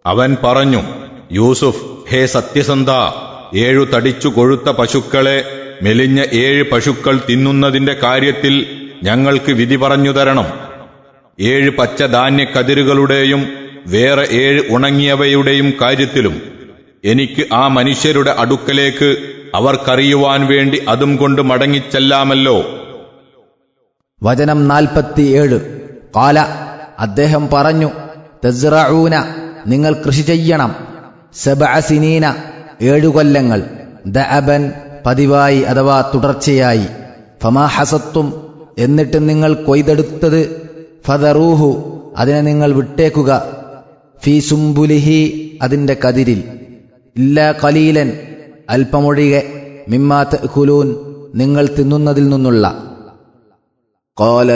അവൻ പറഞ്ഞു യൂസുഫ് ഹേ സത്യസന്ധ ഏഴു തടിച്ചു കൊഴുത്ത പശുക്കളെ മെലിഞ്ഞ ഏഴ് പശുക്കൾ തിന്നുന്നതിന്റെ കാര്യത്തിൽ ഞങ്ങൾക്ക് വിധി പറഞ്ഞു തരണം ഏഴ് പച്ചധാന്യ കതിരുകളുടെയും വേറെ ഏഴ് ഉണങ്ങിയവയുടെയും കാര്യത്തിലും എനിക്ക് ആ മനുഷ്യരുടെ അടുക്കലേക്ക് അവർക്കറിയുവാൻ വേണ്ടി അതും കൊണ്ട് മടങ്ങിച്ചെല്ലാമല്ലോ വചനം നാൽപ്പത്തിയേഴ് കാല അദ്ദേഹം പറഞ്ഞു തസ്റഊന നിങ്ങൾ കൃഷി ചെയ്യണം സബഅസിനീന ഏഴു കൊല്ലങ്ങൾ ദഅബൻ പതിവായി അഥവാ തുടർച്ചയായി ഫമാ ഹസത്തും എന്നിട്ട് നിങ്ങൾ കൊയ്തെടുത്തത് ഫദറൂഹു അതിനെ നിങ്ങൾ വിട്ടേക്കുക ഫീ സുംബുലിഹി അതിന്റെ കതിരിൽ ഇല്ല കലീലൻ അല്പമൊഴികെ മിമ്മാ തഅ്കുലൂൻ നിങ്ങൾ തിന്നുന്നതിൽ നിന്നുള്ള قال